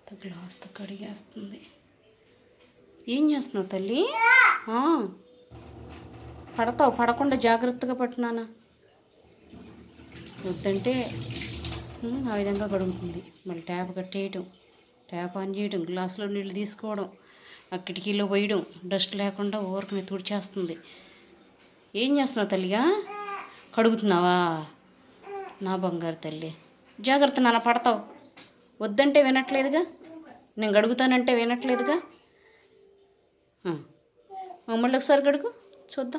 గ్లాస్తో కడిగేస్తుంది ఏం చేస్తున్నావు తల్లి ఆ, పడతావు పడకుండా జాగ్రత్తగా పట్టినానా వద్దంటే ఉమ్, ఆ విధంగా కడుగుతుంది మళ్ళీ ట్యాప్ కట్టేయటం ట్యాప్ ఆన్ చేయడం గ్లాసులో నీళ్ళు తీసుకోవడం ఆ కిటికీలో పోయడం డస్ట్ లేకుండా ఊరకనే తుడిచేస్తుంది ఏం చేస్తున్నావు తల్లిగా కడుగుతున్నావా నా బంగారు తల్లి జాగ్రత్త నాన్న పడతావు వద్దంటే వినట్లేదుగా నేను గడుగుతానంటే వినట్లేదుగా ఆ. ఆ, మళ్ళీ ఒకసారి గడుగు చూద్దాం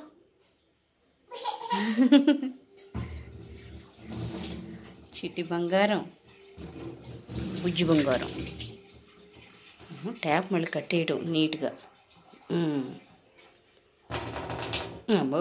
చిట్టి బంగారం బుజ్జి బంగారం ఉహు, ట్యాప్ మళ్ళీ కట్టేయడం నీట్గా ఉమ్. అబ్బో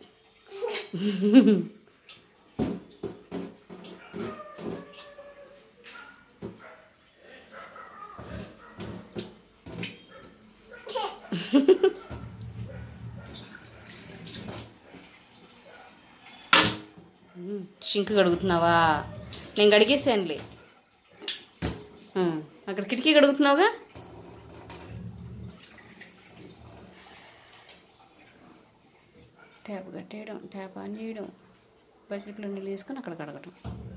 షింక్ కడుగుతున్నావా నేను కడిగేసానులే ఉమ్, అక్కడ కిటికీ కడుగుతున్నావుగా ట్యాప్ కట్టేయడం ట్యాప్ ఆన్ చేయడం బకెట్లో నీళ్ళు తీసుకొని అక్కడ కడగడం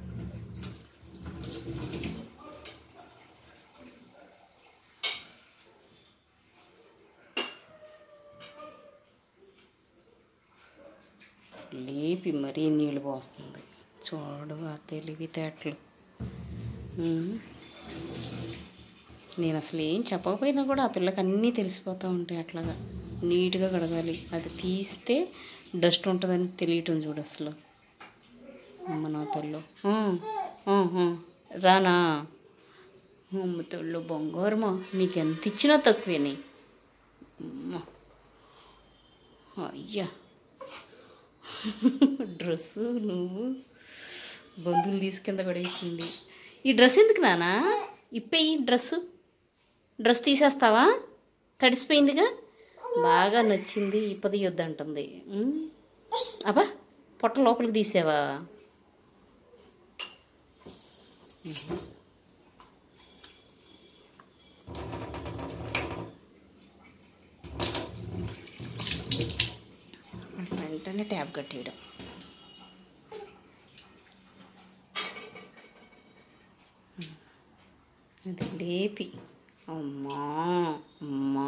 లేపి మరీ నీళ్ళు పోస్తుంది చూడు ఆ తెలివితేటలు ఉమ్. నేను అసలు ఏం చెప్పకపోయినా కూడా ఆ పిల్లకి అన్నీ తెలిసిపోతూ ఉంటాయి అట్లాగా నీట్గా కడగాలి అది తీస్తే డస్ట్ ఉంటుందని తెలియటం చూడు అసలు అమ్మ నా తల్లు రానా అమ్మ తల్లు బంగారమా నీకు ఎంత ఇచ్చినా తక్కువేనే అమ్మ. అయ్యా డ్రెస్సు నువ్వు బంధువులు తీసి కింద పడేసింది ఈ డ్రెస్ ఎందుకు నానా ఇప్పేయి డ్రెస్సు డ్రెస్ తీసేస్తావా తడిసిపోయిందిగా బాగా నచ్చింది ఇప్పది అంటుంది ఉమ్. అబ్బా పొట్ట లోపలికి తీసావా వెంటనే ట్యాప్ కట్టేయడం అది లేపి అమ్మా అమ్మా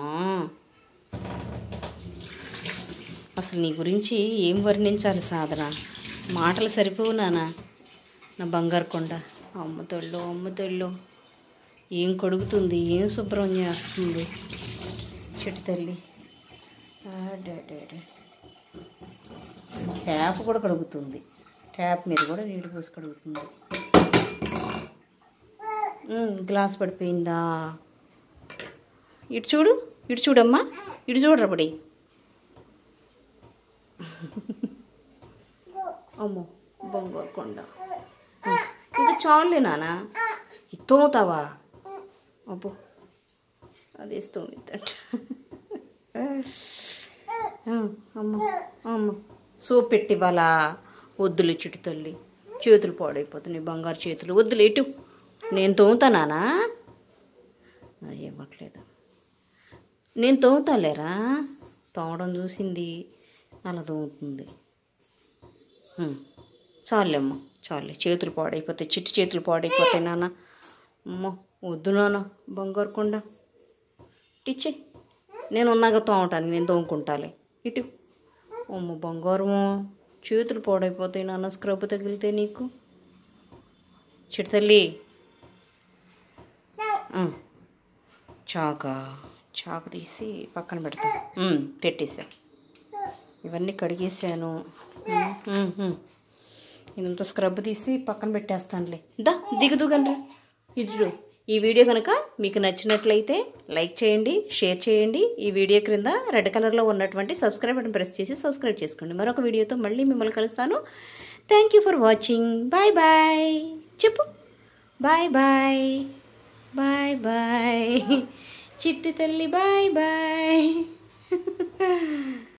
అసలు నీ గురించి ఏం వర్ణించాలి సాధన మాటలు సరిపోవు నాన్న నా బంగారు కొండ అమ్మ తొళ్ళు అమ్మ తొళ్ళు ఏం కడుగుతుంది ఏం శుభ్రం చేస్తుంది చెట్టు తల్లి ఆడాడాడా. ట్యాప్ కూడా కడుగుతుంది ట్యాప్ మీద కూడా నీళ్ళు పోసి కడుగుతుంది ఉమ్, గ్లాస్ పడిపోయిందా ఇటు చూడు ఇటు చూడమ్మా ఇటు చూడరా పడి అమ్మో బొంగోరు కొండ ఉమ్, ఇంకా చాలులే నాన్న ఇది తోముతావా అబ్బో అది తోమిద్దట అమ్మ అమ్మ సోప్ పెట్టివ్వాలా వద్దులు చిట్టు తల్లి చేతులు పాడైపోతున్నాయి బంగారు చేతులు వద్దులు ఎటు నేను తోముతానా ఇవ్వట్లేదు నేను తోముతాలేరా తోమడం చూసింది అలా తోముతుంది ఉమ్, చాలేమ్మ చాలే చేతులు పాడైపోతాయి చిట్టు చేతులు పాడైపోతాయి నాన్న అమ్మ వద్దు నాన్న బంగారు కొండ టిచ్చే నేను ఉన్నాక తోమటానికి నేను తోముకుంటాలే ఇటు అమ్మ బంగారము చేతులు పాడైపోతాయి నాన్న స్క్రబ్ తగిలితే నీకు చిట్టు తల్లి ఆ, చాకా చాకు తీసి పక్కన పెడతా ఉమ్, పెట్టేసా ఇవన్నీ కడిగేసాను ఉమ్, ఉమ్, ఉమ్. ఇదంతా స్క్రబ్ తీసి పక్కన పెట్టేస్తానులే దా దిగుదుగనరా ఇది ఈ వీడియో కనుక మీకు నచ్చినట్లయితే లైక్ చేయండి షేర్ చేయండి ఈ వీడియో క్రింద రెడ్ కలర్లో ఉన్నటువంటి సబ్స్క్రైబ్ బటన్ ప్రెస్ చేసి సబ్స్క్రైబ్ చేసుకోండి మరొక వీడియోతో మళ్ళీ మిమ్మల్ని కలుస్తాను thank you for watching bye bye చెప్పు బాయ్ బాయ్ బాయ్ బాయ్ చిట్టి తల్లి బాయ్ బాయ్